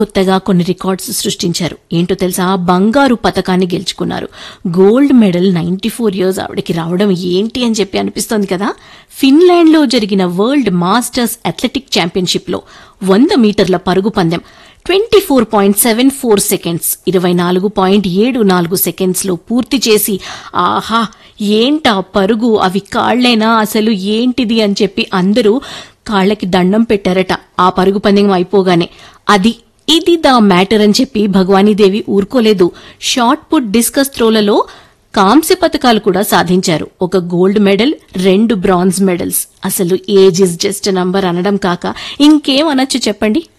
కొత్తగా కొన్ని రికార్డ్స్ సృష్టించారు ఏంటో తెలుసా బంగారు పతకాన్ని గెలుచుకున్నారు gold medal ninety four years ఆవిడకి రావడం ఏంటి అని చెప్పి అనిపిస్తోంది కదా ఫిన్లాండ్ లో జరిగిన వరల్డ్ మాస్టర్స్ అథ్లెటిక్ ఛాంపియన్షిప్ లో వంద మీటర్ల పరుగు పందెం twenty four point seven four seconds ఇరవై నాలుగు పాయింట్ ఏడు నాలుగు సెకండ్స్ లో పూర్తి చేసి ఆహా ఏంటా పరుగు అవి కాళ్లేనా అసలు ఏంటిది అని చెప్పి అందరూ కాళ్ళకి దండం పెట్టారట ఆ పరుగు పందెం అయిపోగానే అది ఇది ద మ్యాటర్ అని చెప్పి భగవానీదేవి ఊరుకోలేదు షార్ట్ పుట్ డిస్కస్ త్రోలలో కాంస్య పథకాలు కూడా సాధించారు ఒక గోల్డ్ మెడల్ రెండు బ్రాంజ్ మెడల్స్ అసలు ఏజ్ ఇస్ జస్ట్ నంబర్ అనడం కాక ఇంకేం అనొచ్చు చెప్పండి